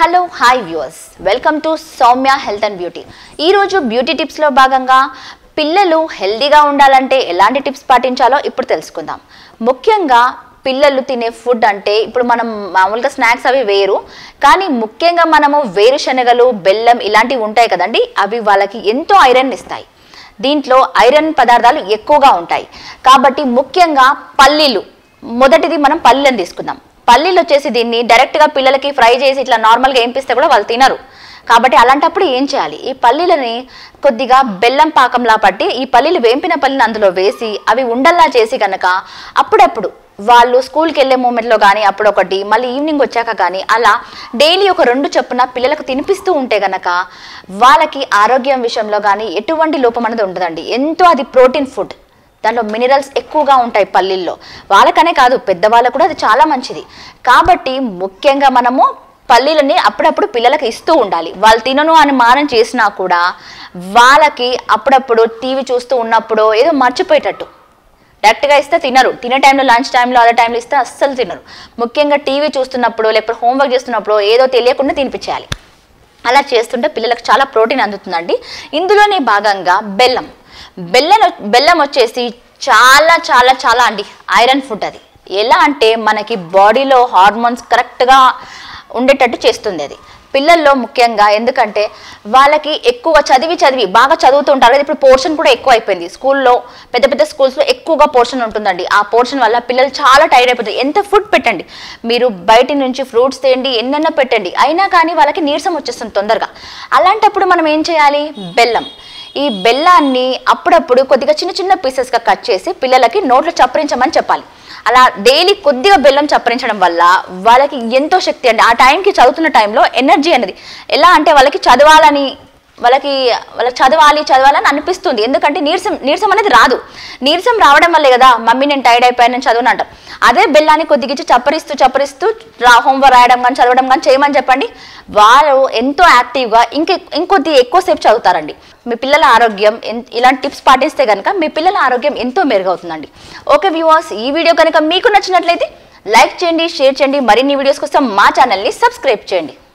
hello hi viewers welcome to Soumya health and beauty ఈరోజు beauty టిప్స్లో భాగంగా పిల్లలు హెల్దీగా ఉండాలంటే ఎలాంటి టిప్స్ పాటించాలో ఇప్పుడు తెలుసుకుందాం ముఖ్యంగా పిల్లలు తినే ఫుడ్ అంటే ఇప్పుడు మనం మామూలుగా స్నాక్స్ అవి వేరు కానీ ముఖ్యంగా మనము వేరుశనగలు బెల్లం ఇలాంటివి ఉంటాయి కదండి అవి వాళ్ళకి ఎంతో ఐరన్ ఇస్తాయి దీంట్లో ఐరన్ పదార్థాలు ఎక్కువగా ఉంటాయి కాబట్టి ముఖ్యంగా పల్లీలు మొదటిది మనం పల్లీలను తీసుకుందాం పల్లీలు వచ్చేసి దీన్ని డైరెక్ట్గా పిల్లలకి ఫ్రై చేసి ఇట్లా నార్మల్గా ఏంపిస్తే కూడా వాళ్ళు తినరు కాబట్టి అలాంటప్పుడు ఏం చేయాలి ఈ పల్లీలని కొద్దిగా బెల్లం పాకంలా పట్టి ఈ పల్లీలు వేంపిన పల్లీని అందులో వేసి అవి ఉండల్లా చేసి కనుక అప్పుడప్పుడు వాళ్ళు స్కూల్కి వెళ్ళే మూమెంట్లో కానీ అప్పుడు ఒకటి మళ్ళీ ఈవినింగ్ వచ్చాక కానీ అలా డైలీ ఒక రెండు చొప్పున పిల్లలకు తినిపిస్తూ ఉంటే గనక వాళ్ళకి ఆరోగ్యం విషయంలో కానీ ఎటువంటి లోపం అనేది ఉండదండి ఎంతో అది ప్రోటీన్ ఫుడ్ దాంట్లో మినరల్స్ ఎక్కువగా ఉంటాయి పల్లీల్లో వాళ్ళకనే కాదు పెద్దవాళ్ళకు కూడా అది చాలా మంచిది కాబట్టి ముఖ్యంగా మనము పల్లీలని అప్పుడప్పుడు పిల్లలకి ఇస్తూ ఉండాలి వాళ్ళు తినను అని మానం చేసినా కూడా వాళ్ళకి అప్పుడప్పుడు టీవీ చూస్తూ ఉన్నప్పుడు ఏదో మర్చిపోయేటట్టు డైరెక్ట్గా ఇస్తే తినరు తినే టైంలో లంచ్ టైంలో అదే టైంలో ఇస్తే అస్సలు తినరు ముఖ్యంగా టీవీ చూస్తున్నప్పుడు లేకపోతే హోంవర్క్ చేస్తున్నప్పుడు ఏదో తెలియకుండా తినిపించేయాలి అలా చేస్తుంటే పిల్లలకు చాలా ప్రోటీన్ అందుతుందండి ఇందులోనే భాగంగా బెల్లం బెల్లం బెల్లం వచ్చేసి చాలా చాలా చాలా అండి ఐరన్ ఫుడ్ అది ఎలా అంటే మనకి బాడీలో హార్మోన్స్ కరెక్ట్గా ఉండేటట్టు చేస్తుంది అది పిల్లల్లో ముఖ్యంగా ఎందుకంటే వాళ్ళకి ఎక్కువ చదివి చదివి బాగా చదువుతూ ఉంటారు కదా ఇప్పుడు పోర్షన్ కూడా ఎక్కువ అయిపోయింది స్కూల్లో పెద్ద పెద్ద స్కూల్స్లో ఎక్కువగా పోర్షన్ ఉంటుందండి ఆ పోర్షన్ వల్ల పిల్లలు చాలా టైర్డ్ అయిపోతారు ఎంత ఫుడ్ పెట్టండి మీరు బయట నుంచి ఫ్రూట్స్ తేండి ఎన్నెన్నో పెట్టండి అయినా కానీ వాళ్ళకి నీరసం వచ్చేస్తుంది తొందరగా అలాంటప్పుడు మనం ఏం చేయాలి బెల్లం ఈ బెల్లాన్ని అప్పుడప్పుడు కొద్దిగా చిన్న చిన్న పీసెస్గా కట్ చేసి పిల్లలకి నోట్లో చప్పరించమని చెప్పాలి అలా డైలీ కొద్దిగా బెల్లం చప్పరించడం వల్ల వాళ్ళకి ఎంతో శక్తి అండి ఆ టైంకి చదువుతున్న టైంలో ఎనర్జీ అనేది ఎలా అంటే వాళ్ళకి చదవాలని వాళ్ళకి వాళ్ళకి చదవాలి చదవాలని అనిపిస్తుంది ఎందుకంటే నీరసం నీరసం అనేది రాదు నీరసం రావడం వల్లే కదా మమ్మీ నేను టైర్డ్ అయిపోయాను నేను చదువును అంటాం అదే బెల్లాన్ని కొద్దిగా ఇచ్చి చప్పరిస్తూ చప్పరిస్తూ రా హోంవర్క్ రాయడం కానీ చదవడం కానీ చేయమని చెప్పండి వాళ్ళు ఎంతో యాక్టివ్గా ఇంకె ఇంకొద్ది ఎక్కువసేపు చదువుతారండి మీ పిల్లల ఆరోగ్యం ఎన్- ఇలాంటి టిప్స్ పాటిస్తే కనుక మీ పిల్లల ఆరోగ్యం ఎంతో మెరుగవుతుందండి ఓకే వ్యూవర్స్ ఈ వీడియో కనుక మీకు నచ్చినట్లయితే లైక్ చేయండి షేర్ చేయండి మరిన్ని వీడియోస్ కోసం మా ఛానల్ని సబ్స్క్రైబ్ చేయండి